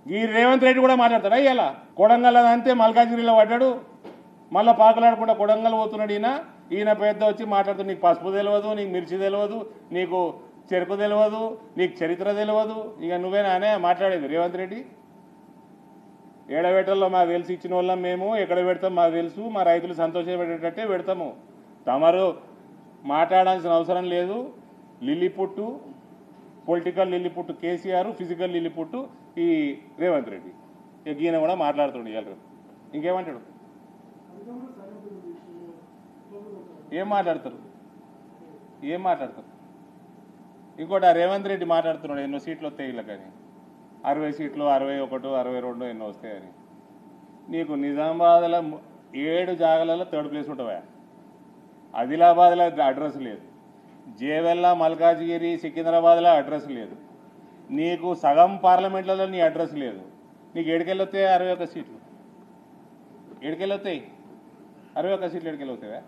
ఈ రేవంత్ రెడ్డి కూడా మాట్లాడతాడా ఇలా కొడంగల్ అంతే మల్కాజిగిరిలో పడ్డాడు మళ్ళీ పాకలాడకుండా కొడంగల్ పోతున్నాడు ఈయన ఈయన పెద్ద వచ్చి మాట్లాడుతూ నీకు పసుపు తెలియదు నీకు మిర్చి తెలియదు నీకు చెరుకు తెలియదు నీకు చరిత్ర తెలియదు ఇక నువ్వేనానే మాట్లాడేది రేవంత్ రెడ్డి ఏడబెట్టల్లో మాకు తెలిసి ఇచ్చిన వాళ్ళం మేము ఎక్కడ పెడతాం మాకు తెలుసు మా రైతులు సంతోషపెట్టేటట్టే పెడతాము తమరు మాట్లాడాల్సిన అవసరం లేదు Lilliput political Lilliput KCR physical Lilliput ఈ రేవంత్ రెడ్డి ఇక ఈయన కూడా మాట్లాడుతుండే ఇవాళ రేపు. ఇంకేమంటాడు ఏం మాట్లాడతారు ఏం మాట్లాడతారు ఇంకోటి ఆ రేవంత్ రెడ్డి మాట్లాడుతున్నాడు ఎన్నో సీట్లు వస్తాయి వీళ్ళకి కానీ అరవై సీట్లు అరవై ఒకటి అరవై రెండు ఎన్నో వస్తాయని నీకు నిజామాబాద్లో ము- ఏడు జాగాలలో థర్డ్ ప్లేస్ ఉంటావా ఆదిలాబాద్లో అడ్రస్ లేదు జేవెల్ల మల్కాజ్గిరి సికింద్రాబాద్లో అడ్రస్ లేదు నీకు సగం పార్లమెంట్లలో నీ అడ్రస్ లేదు నీకు ఏడుకెళ్ళొస్తాయి అరవై ఒక్క సీట్లు ఏడుకెళ్ళొస్తాయి అరవై ఒక్క సీట్లు ఏడుకెళ్ళొస్తావా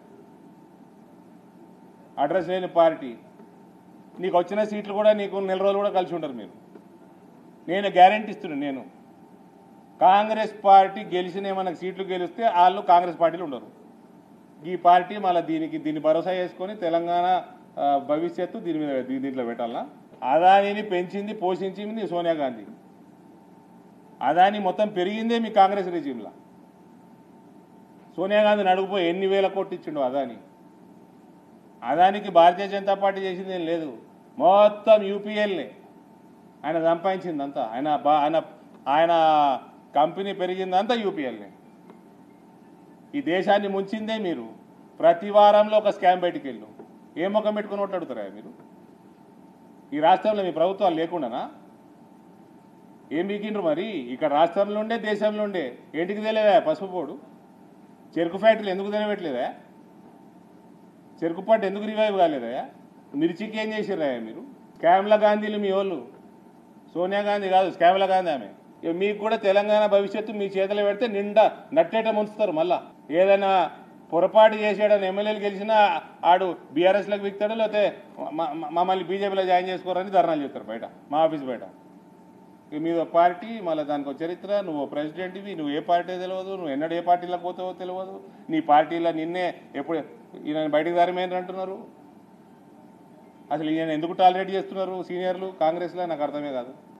అడ్రస్ లేని పార్టీ నీకు వచ్చిన సీట్లు కూడా నీకు నెల రోజులు కూడా కలిసి ఉంటారు మీరు నేను గ్యారంటీ ఇస్తున్నాను నేను కాంగ్రెస్ పార్టీ గెలిచిన ఏమన్నా సీట్లు గెలిస్తే వాళ్ళు కాంగ్రెస్ పార్టీలు ఉండరు ఈ పార్టీ మళ్ళీ దీనికి దీన్ని భరోసా చేసుకొని తెలంగాణ ఆ, భవిష్యత్తు దీని మీద దీ- దీంట్లో పెట్టాలనా అదానిని పెంచింది పోషించింది సోనియా గాంధీ అదాని మొత్తం పెరిగిందే మీ కాంగ్రెస్ రెజీమ్లో సోనియా గాంధీని అడుగుపోయి ఎన్ని వేల కోట్లు ఇచ్చిండు అదాని అదానికి భారతీయ జనతా పార్టీ చేసింది ఏం లేదు మొత్తం యూపీఎల్నే ఆయన సంపాదించిందంతా ఆయన బా- ఆయన ఆయన కంపెనీ పెరిగిందంతా యూపీఎల్నే ఈ దేశాన్ని ముంచిందే మీరు ప్రతి వారంలో ఒక స్కామ్ బయటికి వెళ్ళు ఏ ముఖం పెట్టుకుని ఓట్లాడుతారా మీరు ఈ రాష్ట్రంలో మీ ప్రభుత్వాలు లేకుండానా ఏం బీకిండ్రు మరి ఇక్కడ రాష్ట్రంలో ఉండే దేశంలో ఉండే ఏంటికి తెలియదా పసుపు పోడు చెరుకు ఫ్యాక్టరీలు ఎందుకు తెలియట్లేదా చెరుకు పంట ఎందుకు రివైవ్ కాలేదా మిర్చికి ఏం చేసిర్రా మీరు స్కామ్ల గాంధీలు మీ వాళ్ళు సోనియా గాంధీ కాదు స్కామ్ల గాంధీ ఆమె ఇక మీకు కూడా తెలంగాణ భవిష్యత్తు మీ చేతిలో పెడితే నిండా నట్టేట ముంచుతారు మళ్ళా ఏదైనా పొరపాటు చేసాడని ఎమ్మెల్యేలు గెలిచినా ఆడు బీఆర్ఎస్లకు విక్తాడు లేకపోతే మ- మ- మమ్మల్ని బీజేపీలో జాయిన్ చేసుకోరని ధర్నాలు చేస్తారు బయట మా ఆఫీస్ బయట ఇక మీద పార్టీ మళ్ళీ దానికి ఒక చరిత్ర నువ్వు ప్రెసిడెంట్వి నువ్వు ఏ పార్టీ తెలియదు నువ్వు ఎన్నడూ ఏ పార్టీలోకి పోతావో తెలియదు నీ పార్టీలో నిన్నే ఎప్పుడు ఈయన బయటకు దారిమేంటి అంటున్నారు అసలు ఈయన ఎందుకు టాలరేట్ చేస్తున్నారు సీనియర్లు కాంగ్రెస్లో నాకు అర్థమే కాదు